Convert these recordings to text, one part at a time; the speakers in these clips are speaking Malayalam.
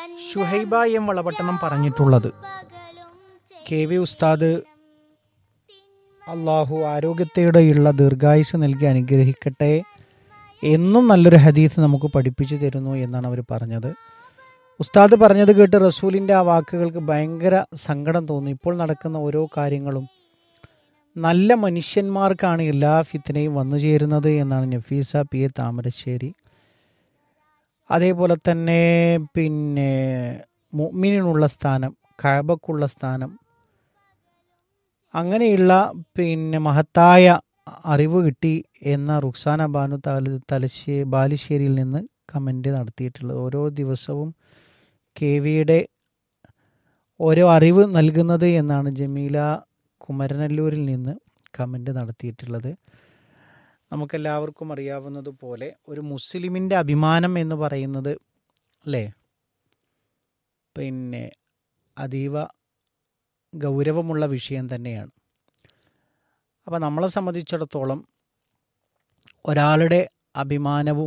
ഷുഹൈബ എം വളപട്ടണം പറഞ്ഞിട്ടുള്ളത് കെ വി ഉസ്താദ് അള്ളാഹു ആരോഗ്യത്തോടെയുള്ള ദീർഘായുസ് നൽകി അനുഗ്രഹിക്കട്ടെ എന്നും നല്ലൊരു ഹദീസ് നമുക്ക് പഠിപ്പിച്ചു തരുന്നു എന്നാണ് അവർ പറഞ്ഞത് ഉസ്താദ് പറഞ്ഞത് കേട്ട് റസൂലിൻ്റെ ആ വാക്കുകൾക്ക് ഭയങ്കര സങ്കടം തോന്നി ഇപ്പോൾ നടക്കുന്ന ഓരോ കാര്യങ്ങളും നല്ല മനുഷ്യന്മാർക്കാണ് എല്ലാ ഫിത്തിനെയും വന്നു ചേരുന്നത് എന്നാണ് നഫീസ പി എ താമരശ്ശേരി അതേപോലെ തന്നെ പിന്നെ മുഅ്മിനിനുള്ള സ്ഥാനം കഅബക്കുള്ള സ്ഥാനം അങ്ങനെയുള്ള പിന്നെ മഹത്തായ അറിവ് കിട്ടി എന്ന റുക്സാന ബാനു തല തലശ്ശേ ബാലുശ്ശേരിയിൽ നിന്ന് കമൻ്റ് നടത്തിയിട്ടുള്ളത് ഓരോ ദിവസവും കെ വിയുടെ ഓരോ അറിവ് നൽകുന്നത് എന്നാണ് ജമീല കുമരനല്ലൂരിൽ നിന്ന് കമൻ്റ് നടത്തിയിട്ടുള്ളത് നമുക്കെല്ലാവർക്കും അറിയാവുന്നതുപോലെ ഒരു മുസ്ലിമിൻ്റെ അഭിമാനം എന്ന് പറയുന്നത് അല്ലേ പിന്നെ അതീവ ഗൗരവമുള്ള വിഷയം തന്നെയാണ് അപ്പോൾ നമ്മളെ സംബന്ധിച്ചിടത്തോളം ഒരാളുടെ അഭിമാനവും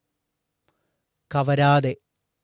കവരാതെ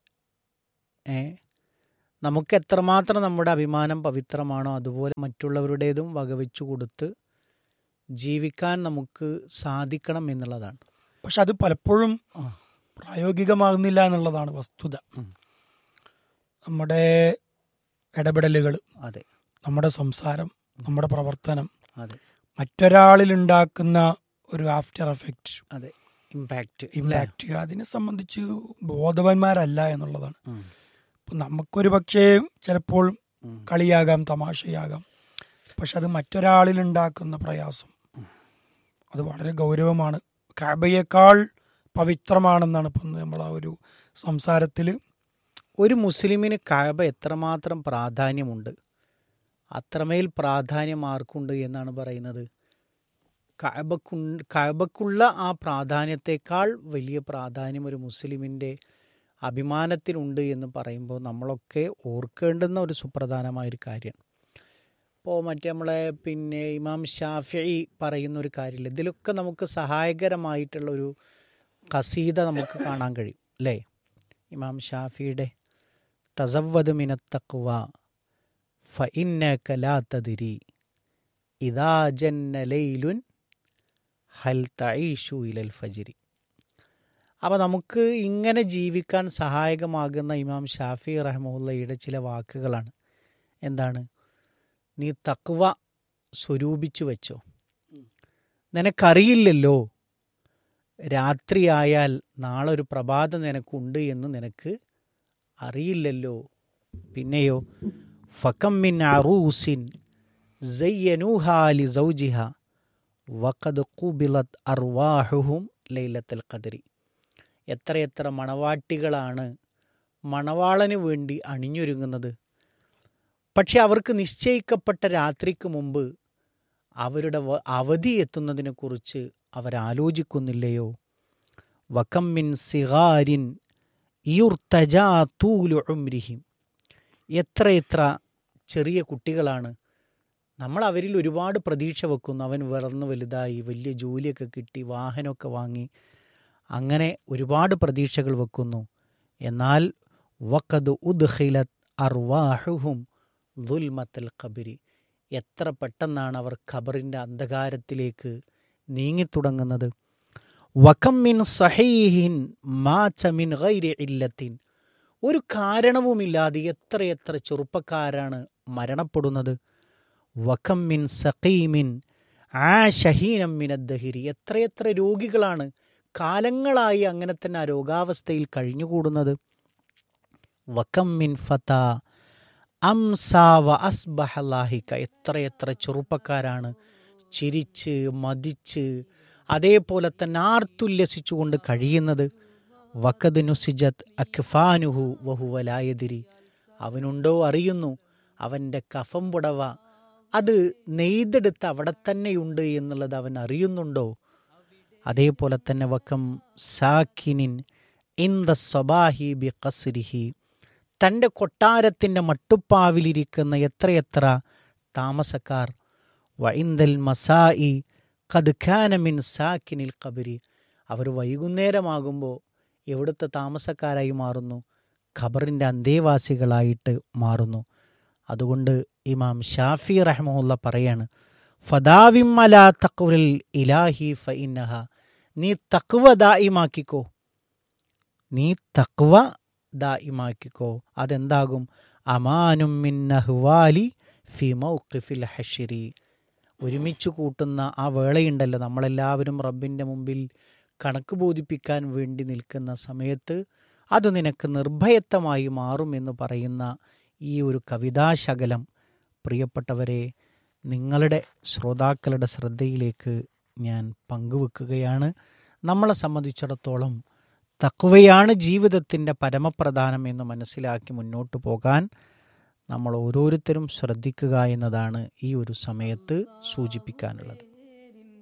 ഏ നമുക്ക് എത്രമാത്രം നമ്മുടെ അഭിമാനം പവിത്രമാണോ അതുപോലെ മറ്റുള്ളവരുടേതും വകവെച്ചു കൊടുത്ത് ജീവിക്കാൻ നമുക്ക് സാധിക്കണം എന്നുള്ളതാണ് പക്ഷെ അത് പലപ്പോഴും ആ. പ്രായോഗികമാകുന്നില്ല എന്നുള്ളതാണ് വസ്തുത ഉം. നമ്മുടെ ഇടപെടലുകൾ അതെ നമ്മുടെ സംസാരം നമ്മുടെ പ്രവർത്തനം അതെ മറ്റൊരാളിൽ ഉണ്ടാക്കുന്ന ഒരു ആഫ്റ്റർ എഫക്റ്റ് അതെ ഇമ്പാക്റ്റ് ഇമ്പാക്റ്റ് അതിനെ സംബന്ധിച്ച് ബോധവാന്മാരല്ല എന്നുള്ളതാണ് ഇപ്പൊ നമുക്കൊരു പക്ഷേ ചിലപ്പോൾ കളിയാകാം തമാശയാകാം പക്ഷെ അത് മറ്റൊരാളിൽ ഉണ്ടാക്കുന്ന പ്രയാസം അത് വളരെ ഗൗരവമാണ് കാബയേക്കാൾ പവിത്രമാണെന്നാണ് ഇപ്പം നമ്മൾ ആ ഒരു സംസാരത്തിൽ ഒരു മുസ്ലിമിന് കഅബ എത്രമാത്രം പ്രാധാന്യമുണ്ട് അത്രമേൽ പ്രാധാന്യം ആർക്കുണ്ട് എന്നാണ് പറയുന്നത് കഅബക്കു കഅബക്കുള്ള ആ പ്രാധാന്യത്തെക്കാൾ വലിയ പ്രാധാന്യം ഒരു മുസ്ലിമിൻ്റെ അഭിമാനത്തിനുണ്ട് എന്ന് പറയുമ്പോൾ നമ്മളൊക്കെ ഓർക്കേണ്ടുന്ന ഒരു സുപ്രധാനമായൊരു കാര്യമാണ് ഇപ്പോൾ മറ്റേ നമ്മളെ പിന്നെ ഇമാം ഷാഫി പറയുന്ന ഒരു കാര്യമില്ല ഇതിലൊക്കെ നമുക്ക് സഹായകരമായിട്ടുള്ള ഒരു കസീത നമുക്ക് കാണാൻ കഴിയും അല്ലേ ഇമാം ഷാഫിയുടെ തസവദ് മിനത്തക്വ ഫഇന്നക ലാ തദ്രി ഇദാ ജന്ന ലൈലുൻ ഹൽ തഈഷു ഇലൽ ഫജ്രി അപ്പോൾ നമുക്ക് ഇങ്ങനെ ജീവിക്കാൻ സഹായകമാകുന്ന ഇമാം ഷാഫി റഹ്മുള്ളയുടെ ചില വാക്കുകളാണ് എന്താണ് നീ തക്വ സ്വരൂപിച്ചു വെച്ചോ നിനക്കറിയില്ലല്ലോ രാത്രിയായാൽ നാളെ ഒരു പ്രഭാതം നിനക്കുണ്ട് എന്ന് നിനക്ക് അറിയില്ലല്ലോ പിന്നെയോ ഫകം മിൻ അറൂസിൻ സയ്യനൂഹാലി സൗജിഹ വഖദ് ഖുബിലത് അർവാഹുഹും ലൈലത്തുൽ ഖദരി എത്രയെത്ര മണവാട്ടികളാണ് മണവാളന് വേണ്ടി അണിഞ്ഞൊരുങ്ങുന്നത് പക്ഷെ അവർക്ക് നിശ്ചയിക്കപ്പെട്ട രാത്രിക്ക് മുമ്പ് അവരുടെ വ- അവധി എത്തുന്നതിനെക്കുറിച്ച് അവരാലോചിക്കുന്നില്ലയോ വകം മിൻ സിഗാരിൻ യുർത്തജാ തൂലു ഉംരിഹിം എത്രയെത്ര ചെറിയ കുട്ടികളാണ് നമ്മൾ അവരിൽ ഒരുപാട് പ്രതീക്ഷ വെക്കുന്നു അവൻ വളർന്നു വലുതായി വലിയ ജോലിയൊക്കെ കിട്ടി വാഹനമൊക്കെ വാങ്ങി അങ്ങനെ ഒരുപാട് പ്രതീക്ഷകൾ വെക്കുന്നു എന്നാൽ വക്കത് ഉദ്ഖിലത് അർവാഹുഹും ദുൽമത്തൽ ഖബരി എത്ര പെട്ടെന്നാണ് അവർ ഖബറിൻ്റെ അന്ധകാരത്തിലേക്ക് നീങ്ങിത്തുടങ്ങുന്നത് വകം മിൻ സഹീഹിൻ മാച്ച മിൻ ഗൈരി ഇല്ലത്തിൻ ഒരു കാരണവുമില്ലാതെ എത്രയെത്ര ചെറുപ്പക്കാരാണ് മരണപ്പെടുന്നത് വകം മിൻ സഖീമിൻ ആ ഷഹീനം മിനദ്ദഹിരി എത്രയെത്ര രോഗികളാണ് കാലങ്ങളായി അങ്ങനെ തന്നെ ആ രോഗാവസ്ഥയിൽ കഴിഞ്ഞുകൂടുന്നത് വകം മിൻ ഫത അംസാവ അസ്ബഹലാഹിക്ക എത്രയെത്ര ചെറുപ്പക്കാരാണ് ചിരിച്ച് മതിച്ച് അതേപോലെ തന്നെ ആർത്തുല്ലസിച്ചുകൊണ്ട് കഴിയുന്നത് വക്കത് നുസിജത് അഖ്ഫാനുഹു വഹുവലായതിരി അവനുണ്ടോ അറിയുന്നു അവൻ്റെ കഫം പുടവ അത് നെയ്തെടുത്ത് അവിടെ തന്നെയുണ്ട് എന്നുള്ളത് അവൻ അറിയുന്നുണ്ടോ അതേപോലെ തന്നെ വക്കം സാക്കിനിൻ ഇന്ദ സബാഹി ബി കസ്രിഹി തൻ്റെ കൊട്ടാരത്തിൻ്റെ മട്ടുപ്പാവിലിരിക്കുന്ന എത്രയെത്ര താമസക്കാർ വൈന്ദൽ മസായി കദ്ഖാനമിൻ സാക്കിനിൽ കബരി അവർ വൈകുന്നേരമാകുമ്പോൾ എവിടുത്തെ താമസക്കാരായി മാറുന്നു ഖബറിൻ്റെ അന്തേവാസികളായിട്ട് മാറുന്നു അതുകൊണ്ട് ഇമാം ഷാഫി റഹ്മുല്ല പറയാണ് ഫദാവിമല തക്വൽ ഇലാഹി ഫഇന്നഹ നീ തക്വ ദായിമാക്കിക്കോ നീ തക്വ ദായിമാക്കിക്കോ അതെന്താകും അമാനും മിന്നഹ്വാലി ഫി മൗഖിഫിൽ ഹഷിരി ഒരുമിച്ച് കൂട്ടുന്ന ആ വേളയുണ്ടല്ലോ നമ്മളെല്ലാവരും റബ്ബിൻ്റെ മുമ്പിൽ കണക്ക് ബോധിപ്പിക്കാൻ വേണ്ടി നിൽക്കുന്ന സമയത്ത് അത് നിനക്ക് നിർഭയത്വമായി മാറുമെന്ന് പറയുന്ന ഈ ഒരു കവിതാശകലം പ്രിയപ്പെട്ടവരെ നിങ്ങളുടെ ശ്രോതാക്കളുടെ ശ്രദ്ധയിലേക്ക് ഞാൻ പങ്കുവെക്കുകയാണ് നമ്മളെ സംബന്ധിച്ചിടത്തോളം തക്വയാണ് ജീവിതത്തിൻ്റെ പരമപ്രധാനം എന്ന് മനസ്സിലാക്കി മുന്നോട്ട് പോകാൻ നമ്മൾ ഓരോരുത്തരും ശ്രദ്ധിക്കുക എന്നതാണ് ഈ ഒരു സമയത്ത് സൂചിപ്പിക്കാനുള്ളത്